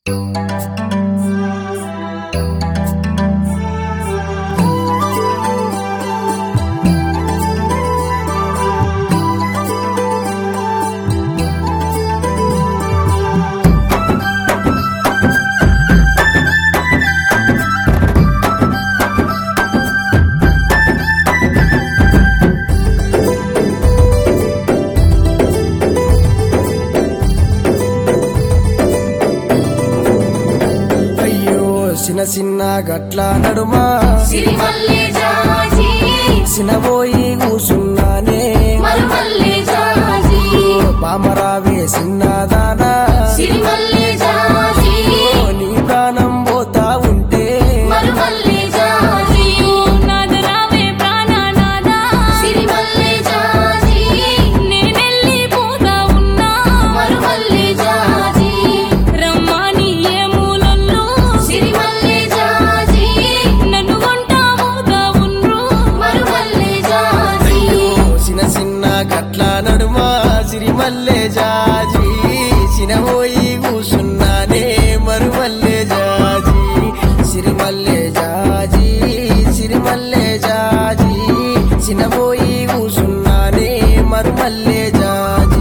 చిన్న చిన్న గట్ల నడుమా సిరిమల్లె జాజి సినబోయి కూసున్నానే మరుమల్లె జాజి పామరావే సిన్నదానా సిరిమల్లె జాజి నీ ప్రాణం పోతా ఉంటే మరుమల్లె జాజి నాదరావే ప్రాణనాదా సిరిమల్లె జాజి నేనెళ్ళి పోతా ఉన్నా మరుమల్లె జాజి రమ్మని ఏ మూలల్లో సిరిమల్లె జాజి నన్ను కొంటా పోతా ఉండ్రు మరుమల్లె జాజి చిన్న చిన్న గట్ల నడుమా సిరిమల్లె జాజి సినబోయి కూసున్నానే మరుమల్లె జాజి సిరిమల్లె జాజి సిరిమల్లె జాజి సినబోయి కూసున్నానే మరుమల్లె జాజి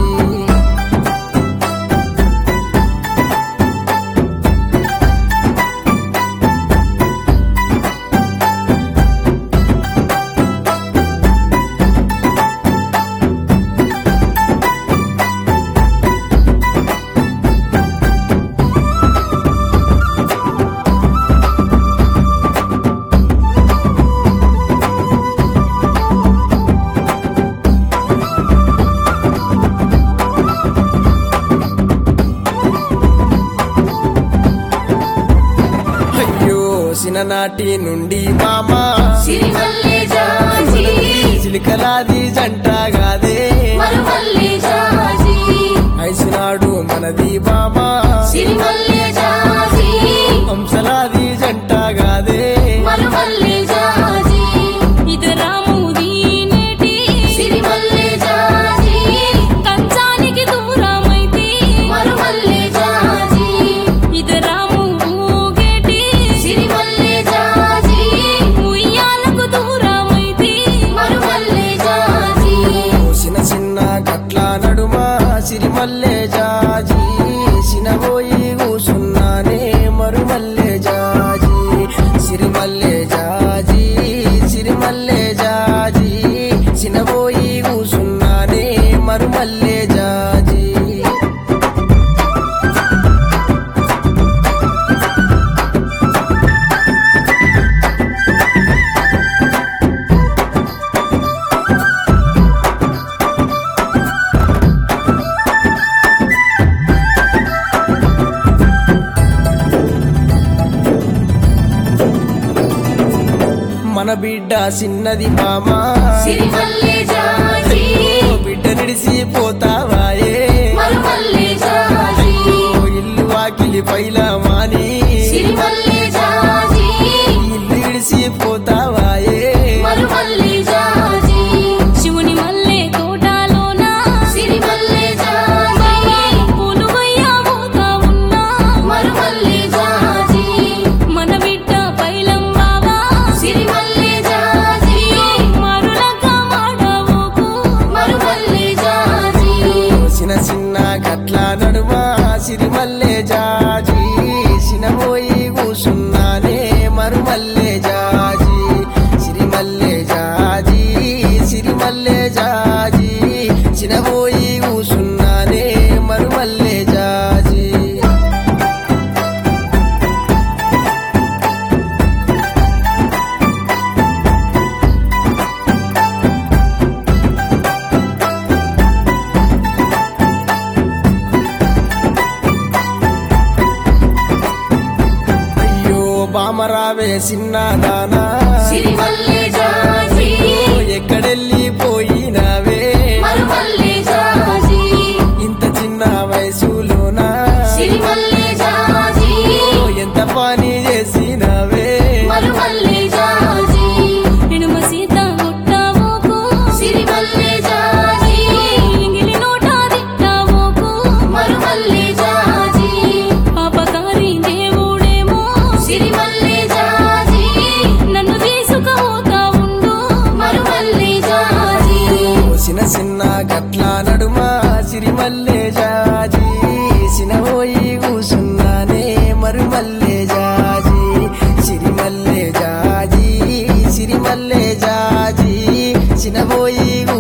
అయ్యో సిననాటి నుండి మామా సిరిమల్లె జాజి చిలికలాది జంట గాదే మరుమల్లె జాజి ఐసినాడు మనది మామా సిరిమల్లె జాజి హంసలాది జంట గాదే మరుమల్లె జాజి ఇతరాము దీనేటి సిరిమల్లె జాజి కంచానికి దూరమైతే మరుమల్లె జాజి ఇతరాము ఊగేటి సిరిమల్లె జాజి ఉయ్యాలకు దూరమైతే మరుమల్లె జాజి చిన్న చిన్న గట్ల నడుమా సిరిమల్లె జాజి సినబోయి కూసున్నానే మరుమల్లె జాజి సిరిమల్లె జాజి సిరిమల్లె జాజి సినబోయి కూసున్నానే మరుమల్లె జాజి మన బిడ్డ చిన్నది మామా సిరిమల్లె జాజి ఓ బిడ్డ నిడిసి పోతావాయే మరుమల్లె జాజి ఓ ఇల్లు వాకిలి పైలా మాని సిరిమల్లె జాజి ఇల్లు ఇడిసి పోతావాయే మరుమల్లె జాజి శివుని మల్లె తోటలోన సిరిమల్లె జాజి పూలు పోతా ఉన్నా మరుమల్లె జాజి మన బిడ్డ పైలం బావా సిరిమల్లె జాజి మరులక మాడవోకు మరుమల్లె జాజి చిన్న చిన్న గట్ల నడుమా సిరిమల్లె జాజి సినబోయి కూసున్నానే మరుమల్లె జాజి సిరిమల్లె జాజి సిరిమల్లె జాజి చినబోయి కూసున్నానే మరుమల్లె జాజి అయ్యో బామరావే చిన్నదానా సిరిమల్లె జాజి ఎక్కడెళ్ళి పోయినావే మరుమల్లె జాజి ఇంత చిన్న వయసులోనా సిరిమల్లె జాజి ఎంత పని చేసినావే మరుమల్లె జాజి నిడుమ సీత గుట్టవోకు సిరిమల్లె జాజి ఎంగిలి నోట తిట్టవోకు మరుమల్లె జాజి పాపకారి చినబోయి కూసున్నానే మరుమల్లే జాజి సిరిమల్లే జాజి సిరిమల్లే జాజి చినబోయి